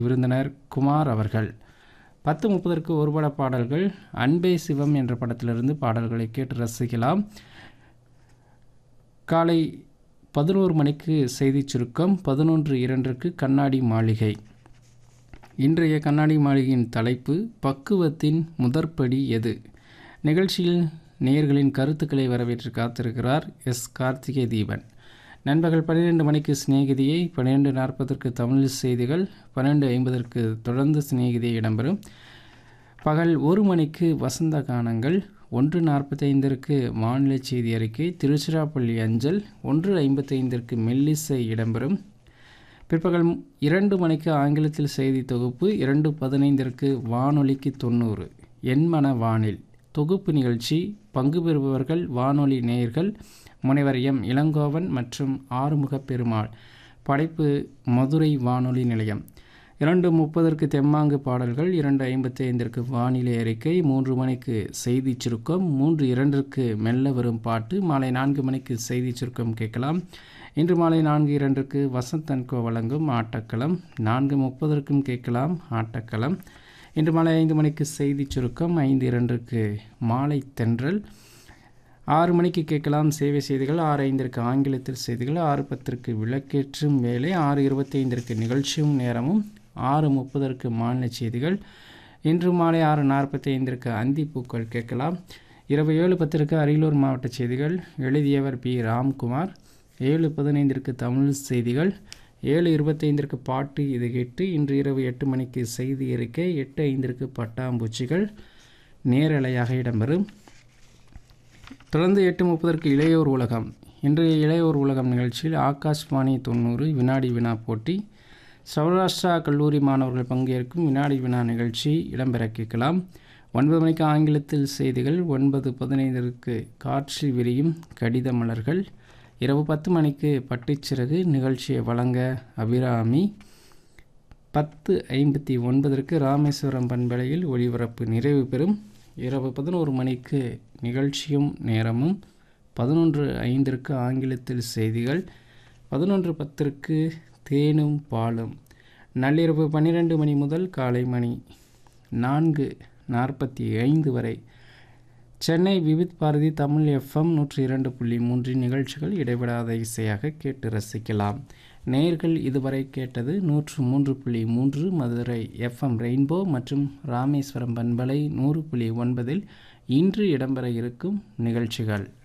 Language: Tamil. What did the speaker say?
விருந்தினர் குமார் அவர்கள் பத்து முப்பதற்கு ஒருபட பாடல்கள் அன்பே சிவம் என்ற படத்திலிருந்து பாடல்களை கேட்டு ரசிக்கலாம் காலை பதினோரு மணிக்கு செய்திச் சுருக்கம் பதினொன்று இரண்டுக்கு கண்ணாடி மாளிகை இன்றைய கண்ணாடி மாளிகையின் தலைப்பு பக்குவத்தின் முதற்படி எது நிகழ்ச்சியில் நேயர்களின் கருத்துக்களை வரவேற்று காத்திருக்கிறார் எஸ் கார்த்திகை தீபன் நண்பகல் பன்னிரெண்டு மணிக்கு சிநேகிதியை பன்னிரெண்டு நாற்பதற்கு தமிழ் செய்திகள் பன்னெண்டு ஐம்பதற்கு தொடர்ந்து சிநேகிதியை இடம்பெறும் பகல் ஒரு மணிக்கு வசந்த கானங்கள் ஒன்று நாற்பத்தைந்திற்கு வானிலை செய்தி அறிக்கை திருச்சிராப்பள்ளி அஞ்சல் ஒன்று ஐம்பத்தைந்திற்கு மெல்லிசை இடம்பெறும் பிற்பகல் இரண்டு மணிக்கு ஆங்கிலத்தில் செய்தி தொகுப்பு இரண்டு பதினைந்திற்கு வானொலிக்கு தொண்ணூறு எண்மன வானில் தொகுப்பு நிகழ்ச்சி பங்கு பெறுபவர்கள் வானொலி நேயர்கள் முனைவர் எம் இளங்கோவன் மற்றும் ஆறுமுக பெருமாள் படைப்பு மதுரை வானொலி நிலையம் இரண்டு முப்பதற்கு தெம்மாங்கு பாடல்கள் இரண்டு ஐம்பத்தி ஐந்திற்கு வானிலை அறிக்கை மூன்று மணிக்கு செய்தி சுருக்கம் மூன்று இரண்டிற்கு மெல்ல வரும் பாட்டு மாலை நான்கு மணிக்கு செய்தி சுருக்கம் கேட்கலாம் இன்று மாலை நான்கு இரண்டுக்கு வசந்த் அன்கோ வழங்கும் ஆட்டக்களம் நான்கு முப்பதற்கும் கேட்கலாம் ஆட்டக்களம் இன்று மாலை ஐந்து மணிக்கு செய்தி சுருக்கம் ஐந்து இரண்டுக்கு மாலை தென்றல் ஆறு மணிக்கு கேட்கலாம் சேவை செய்திகள் ஆறு ஐந்திற்கு ஆங்கிலத்தில் செய்திகள் ஆறு பத்திற்கு விளக்கேற்றும் வேலை ஆறு இருபத்தைந்திற்கு நிகழ்ச்சியும் நேரமும் ஆறு முப்பதற்கு மாநில செய்திகள் இன்று மாலை ஆறு நாற்பத்தி ஐந்திற்கு அந்திப்பூக்கள் கேட்கலாம் இரவு ஏழு பத்திற்கு அரியலூர் மாவட்ட செய்திகள் எழுதியவர் பி ராம்குமார் ஏழு பதினைந்திற்கு தமிழ் செய்திகள் ஏழு இருபத்தைந்திற்கு பாட்டு இது கேட்டு இன்று இரவு எட்டு மணிக்கு செய்தி அறிக்கை எட்டு ஐந்திற்கு பட்டாம்பூச்சிகள் நேரலையாக இடம்பெறும் தொடர்ந்து எட்டு முப்பதற்கு இளையோர் உலகம் இன்றைய இளையோர் உலகம் நிகழ்ச்சியில் ஆகாஷ்வாணி தொண்ணூறு வினாடி வினா போட்டி சௌராஷ்டிரா கல்லூரி மாணவர்கள் பங்கேற்கும் வினாடி வினா நிகழ்ச்சி இடம்பெற கேட்கலாம் ஒன்பது மணிக்கு ஆங்கிலத்தில் செய்திகள் ஒன்பது பதினைந்திற்கு காற்றில் விரியும் கடித மலர்கள் இரவு பத்து மணிக்கு பட்டுச்சிறகு நிகழ்ச்சியை வழங்க அபிராமி பத்து ஐம்பத்தி ஒன்பதற்கு ராமேஸ்வரம் பண்பலையில் ஒளிபரப்பு நிறைவு பெறும் இரவு பதினோரு மணிக்கு நிகழ்ச்சியும் நேரமும் பதினொன்று ஐந்திற்கு ஆங்கிலத்தில் செய்திகள் பதினொன்று பத்திற்கு தேனும் பாலும் நள்ளிரவு பன்னிரெண்டு மணி முதல் காலை மணி நான்கு நாற்பத்தி ஐந்து வரை சென்னை விவித் பாரதி தமிழ் எஃப்எம் நூற்றி இரண்டு புள்ளி மூன்றின் நிகழ்ச்சிகள் இடைவிடாத இசையாக கேட்டு ரசிக்கலாம் நேர்கள் இதுவரை கேட்டது நூற்று மூன்று புள்ளி மூன்று மதுரை எஃப்எம் ரெயின்போ மற்றும் ராமேஸ்வரம் பண்பலை நூறு புள்ளி ஒன்பதில் இன்று இடம்பெற இருக்கும் நிகழ்ச்சிகள்